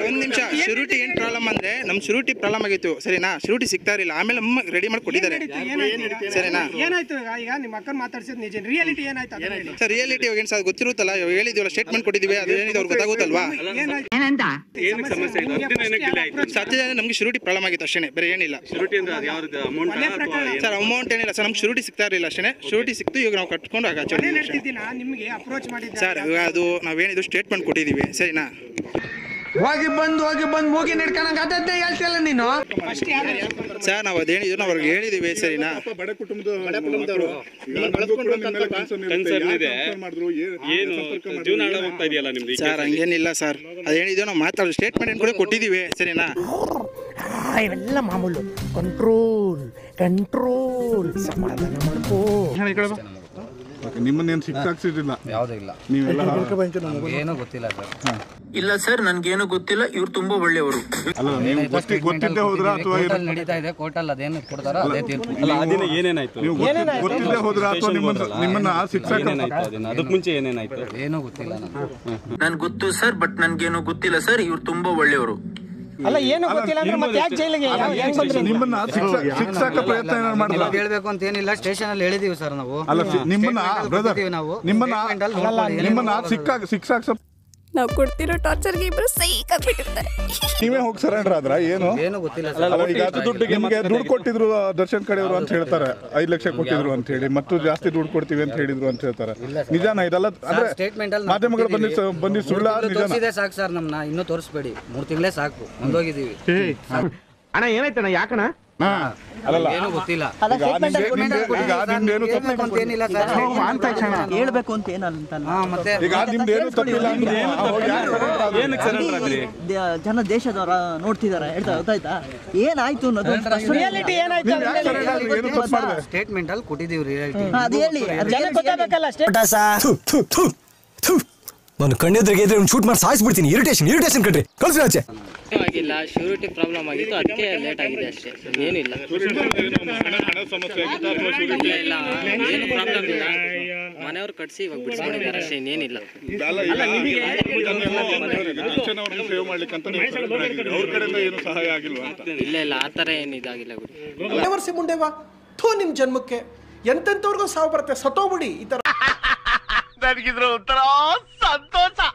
Sir ಒಂದ್ ನಿಮಿಷ ಶುರುಟಿ ಏನ್ ಪ್ರಾಬ್ಲಮ್ ಅಂದ್ರೆ ನಮ್ ಶುರುಟಿ ಪ್ರಾಬ್ಲಮ್ ಆಗಿತ್ತು ಸರಿನಾ ಶುರುಟಿ ಸಿಗ್ತಾ ಇರಲಿಲ್ಲ ಆಮೇಲೆ ನಮ್ಮ ರೆಡಿ ಮಾಡಿ ಕೊಟ್ಟಿದ್ದಾರೆ ಸರಿನಾ ಏನಾಯ್ತು ಈಗ ಈಗ ನಿಮ್ಮ ಅಕ್ಕನ ಮಾತಾಡ್ಸಿದ್ ನಿಜ ರಿಯಾಲಿಟಿ ಏನಾಯ್ತು ಅದನ್ನ ಹೇಳಿ. ಸರ್ ರಿಯಾಲಿಟಿ ಇವಾಗ ಏನು ಸರ್ ಗೊತ್ತಿರುತ್ತಲ್ಲ ಇವಾಗ ಹೇಳಿದೀವಲ್ಲ ಸ್ಟೇಟ್ಮೆಂಟ್ ಕೊಟ್ಟಿದ್ದೀವಿ ಅದು ಏನಿದೆ ಅವ್ರಿಗೆ ಗೊತ್ತಾಗುತ್ತಲ್ವಾ ಸತ್ಯ ನಮ್ಗೆ ಶುರುಟಿ ಪ್ರಾಬ್ಲಮ್ ಆಗಿತ್ತು ಅಷ್ಟೇ ಬೇರೆ ಏನಿಲ್ಲ ಸರ್ ಅಮೌಂಟ್ ಏನಿಲ್ಲ ಸರ್ ನಮ್ಗೆ ಶುರುಟಿ ಸಿಗ್ತಾ ಇರಲಿಲ್ಲ ಅಷ್ಟೇ ಶುರುಟಿ ಸಿಕ್ತು ಇವಾಗ ನಾವು ಕಟ್ಕೊಂಡು ಆಗ ಕೊನೆ ನಡೆದಿದ್ದೀನ ನಿಮ್ಗೆ ಅಪ್ರೋಚ್ ಮಾಡಿದ್ದ ಸರ್ ಇವಾಗ ಅದು ನಾವೇನಿದು ಸ್ಟೇಟ್ಮೆಂಟ್ ಕೊಟ್ಟಿದ್ದೀವಿ ಸರಿನಾ ಹೋಗಿ ಬಂದು ಹೋಗಿ ಬಂದು ಮೂಗಿ ನಿಡ್ಕೊಂಡಂಗ ಅದನ್ನೇ ಹೇಳ್ತಿಲ್ಲ ನೀನು ಫಸ್ಟ್ ಯಾರು ಸರ್ ನಾವು ಅದೇನಿದ್ರು ನಾವು ಅವ್ರಿಗೆ ಹೇಳಿದ್ದೀವಿ ಸರಿನಾ ಬಡ ಕುಟುಂಬದವರು ಕನ್ಸರ್ನ್ ಇದೆ ಏನು ಜೀವನ ಹಾಳ ಹೋಗ್ತಾ ಇದೆಯಲ್ಲ ನಿಮ್ದು ಈ ಸರ್ ಕೇಸಲ್ಲಿ. ಹಂಗೇನಿಲ್ಲ ಸರ್ ಅದೇನಿದೆಯೋ ನಾವು ಮಾತಾಡೋ ಸ್ಟೇಟ್ಮೆಂಟ್ ಕೂಡ ಕೊಟ್ಟಿದ್ದೀವಿ ಸರಿನಾ ಇವೆಲ್ಲ ಮಾಮೂಲು ಕಂಟ್ರೋಲ್ ಕಂಟ್ರೋಲ್ ಸಮಾಧಾನ ಮಾಡ್ಕೋ ನಿಮ್ಮನ್ನೇನು ಶಿಕ್ಷಾಕ್ಸಿದಿಲ್ಲ ಯಾವುದೂ ಇಲ್ಲ ನೀವೆಲ್ಲ ಏನೂ ಗೊತ್ತಿಲ್ಲ ಸರ್ ಇಲ್ಲ ಸರ್ ನನ್ಗೇನು ಗೊತ್ತಿಲ್ಲ ಇವ್ರು ತುಂಬಾ ಒಳ್ಳೆಯವರು ಅಲ್ಲ ನೀವು ಗೊತ್ತಿ ಗೊತ್ತಿದ್ದೆ ಹೋದ್ರ ಅಥವಾ ಕೋರ್ಟಲ್ಲಿ ನಡೀತಾ ಇದೆ ಕೋರ್ಟಲ್ಲಿ ಅದೇನು ಕೊಡ್ತಾರೋ ಅದೇ ತೀರ್ಪು ಅಲ್ಲ ಆ ದಿನ ಏನೇನಾಯ್ತು ನೀವು ಗೊತ್ತಿ- ಗೊತ್ತಿದ್ದೆ ಹೋದ್ರ ಅಥವಾ ನಿಮ್ಮನ್ನ ನಿಮ್ಮನ್ನ ಶಿಕ್ಷಕ ಏನೇನಾಯ್ತು ಆ ದಿನ ಅದಕ್ಕೆ ಮುಂಚೆ ಏನೇನಾಯ್ತು ಏನೂ ಗೊತ್ತಿಲ್ಲ ನನಗೆ ನನ್ ಗೊತ್ತು ಸರ್ ಬಟ್ ನನ್ಗೇನು ಗೊತ್ತಿಲ್ಲ ಸರ್ ಇವ್ರು ತುಂಬಾ ಒಳ್ಳೆಯವರು ಅಲ್ಲ ಏನು ಗೊತ್ತಿಲ್ಲ ಅಂದ್ರೆ ಮತ್ತೆ ಯಾಕೆ ಜೈಲಿಗೆ ಯಾವ- ಹೆಂಗ್ ಬಂದ್ರಿ ನಿಮ್ಮನ್ನ ಶಿಕ್ಷ ಶಿಕ್ಷಕ ಪ್ರಯತ್ನ ಏನಾರು ಮಾಡಿಲ್ಲ ಇವಾಗ ಹೇಳ್ಬೇಕು ಅಂತ ಏನಿಲ್ಲ ಸ್ಟೇಷನ್ ಅಲ್ಲಿ ಹೇಳಿದೀವಿ ಸರ್ ನಾವು ಅಲ್ಲ ಸಿ- ನಿಮ್ಮನ್ನ Statement ಅಲ್ಲಿ ಬ್ರದರ್ ಕೊಟ್ಟಿದ್ದೀವಿ ನಾವು ನಿಮ್ಮನ್ನ Statement ಅಲ್ಲಿ ನೋಡ್ಕೊಳ್ಳಿ. ನಿಮ್ಮನ್ನ ಶಿಕ್ಷಾ ಶಿಕ್ಷಾಕ್ಸ ನಾವು ಕೊಡ್ತಿರೋ ಟಾರ್ಚರ್ಗೆ ಇಬ್ರು ಸೈಕ್ ಆಗ್ಬಿಟ್ಟಿರ್ತಾರೆ ನೀವೇ ಹೋಗಿ ಸರೆಂಡರ್ ಆದ್ರ ಏನು ಏನೂ ಗೊತ್ತಿಲ್ಲ ಸರ್ ಅಲ್ಲ, ಈಗ ನಿಮ್ಗೆ ದುಡ್ಡು ಕೊಟ್ಟಿದ್ರು ದರ್ಶನ್ ಕಡೆಯವರು ಅಂತ ಹೇಳ್ತಾರೆ ಐದ್ ಲಕ್ಷ ಕೊಟ್ಟಿದ್ರು ಅಂತ ಹೇಳಿ ಮತ್ತು ಜಾಸ್ತಿ ದುಡ್ಡು ಕೊಡ್ತೀವಿ ಅಂತ ಹೇಳಿದ್ರು ಅಂತ ಹೇಳ್ತಾರೆ ನಿಜಾನ ಇದೆಲ್ಲ ಅಂದ್ರೆ ಸ್ಟೇಟ್ಮೆಂಟ್ ಅಲ್ಲಿ ಮಾಧ್ಯಮಗಳು ಬಂದಿ ಬಂದಿ ಸುಳ್ಳ ನಿಜಾನ ತೋರಿಸಿದೆ ಸಾಕು ಸರ್ ನಮ್ಮನ್ನ ಇನ್ನೂ ತೋರಿಸ್ಬೇಡಿ ಮೂರು ತಿಂಗಳೇ ಸಾಕು ಮುಂದೋಗಿದ್ದೀವಿ ಅಣ್ಣ ಏನಾಯ್ತಣ್ಣ ಯಾಕಣ ಹಾ ಅಲ್ಲಲ್ಲ ಏನೂ ಗೊತ್ತಿಲ್ಲ ಈಗ ನಿಮ್ದೆ- ನಿಮ್ದೆ- ಈಗ ನಿಮ್ದೇನು ತಪ್ಪು ಹೇಳ್ಬೇಕು ಅಂತ ಏನಿಲ್ಲ ಸರ್ ಹೇಳ್ಬೇಕು ಅಂತ ಏನಂತ ಹಾ ಮತ್ತೆ ಈಗ ನಿಮ್ದೇನು ತಪ್ಪಿಲ್ಲ ಅಂದ್ರೆ ಹೋಗಿ ಯಾಕೆ surrender ಆದ್ರಿ? ಏನಕ್ಕೆ ಸರೆಂಡರ್ ಆದ್ರಿ ಜನ ದೇಶದವರ ನೋಡ್ತಿದಾರೆ ಹೇಳ್ತಾ ಗೊತ್ತಾಯ್ತಾ ಏನಾಯ್ತು ಅನ್ನೋದು ರಿಯಾಲಿಟಿ ಏನಾಯ್ತು ನೀವ್ ಯಾಕೆ surrender ಆದ್ರಿ? ಏನು ತಪ್ಪು ಮಾಡಿದೆ ಸ್ಟೇಟ್ಮೆಂಟ್ ಅಲ್ಲಿ ಕೊಟ್ಟಿದ್ದೀವಿ ರಿಯಾಲಿಟಿ ಅದು ಹೇಳಿ ಜನ ಗೊತ್ತಾಗಬೇಕಲ್ಲ ಅಷ್ಟೇ ನಾನು ಕಣ್ಣೆದ್ರಿಗೆ ಇದ್ರೆ ಶೂಟ್ ಮಾಡಿ ಸಾಯಿಸ್ಬಿಡ್ತೀನಿ ಇರಿಟೇಷನ್ ಇರಿಟೇಷನ್ ಕಣ್ರಿ ಕಳ್ಸಿ ಆಚೆ ಆಗಿಲ್ಲ ಶ್ಯೂರಿಟಿ ಪ್ರಾಬ್ಲಮ್ ಆಗಿತ್ತು ಅದಕ್ಕೆ ಲೇಟ್ ಆಗಿದೆ ಅಷ್ಟೇ ಏನಿಲ್ಲ ಇಲ್ಲ ಇಲ್ಲ ಏನು ಪ್ರಾಬ್ಲಮ್ ಇಲ್ಲ ಮನೆಯವ್ರು ಕಟ್ಸಿ ಇವಾಗ ಬಿಡಿಸ್ಕೊಂಡಿದ್ದಾರೆ ಅಷ್ಟೇ ಇನ್ನೇನಿಲ್ಲ ದರ್ಶನ್ ಅವ್ರನ್ನ ಸೇವ್ ಮಾಡ್ಲಿಕ್ಕೆ ಅಂತ ನೀವು surrender ಆಗಿದ್ದೀರಿ. ಅವ್ರ ಕಡೆಯಿಂದ ಏನು ಸಹಾಯ ಆಗಿಲ್ವಾ ಅಂತ ಇಲ್ಲ ಇಲ್ಲ ಆ ಥರ ಏನು ಇದಾಗಿಲ್ಲ ಗುರು ದೇವರ್ಸಿ ಮುಂಡೆವಾ ಥೂ ನಿಮ್ ಜನ್ಮಕ್ಕೆ ಎಂತೆಂತವ್ರಿಗೂ ಸಾವು ಬರುತ್ತೆ ಸತ್ತೋಗ್ಬಿಡಿ ಈ ತರ ನನಗಿದ್ರ ಒಂಥರ ಸಂತೋಷ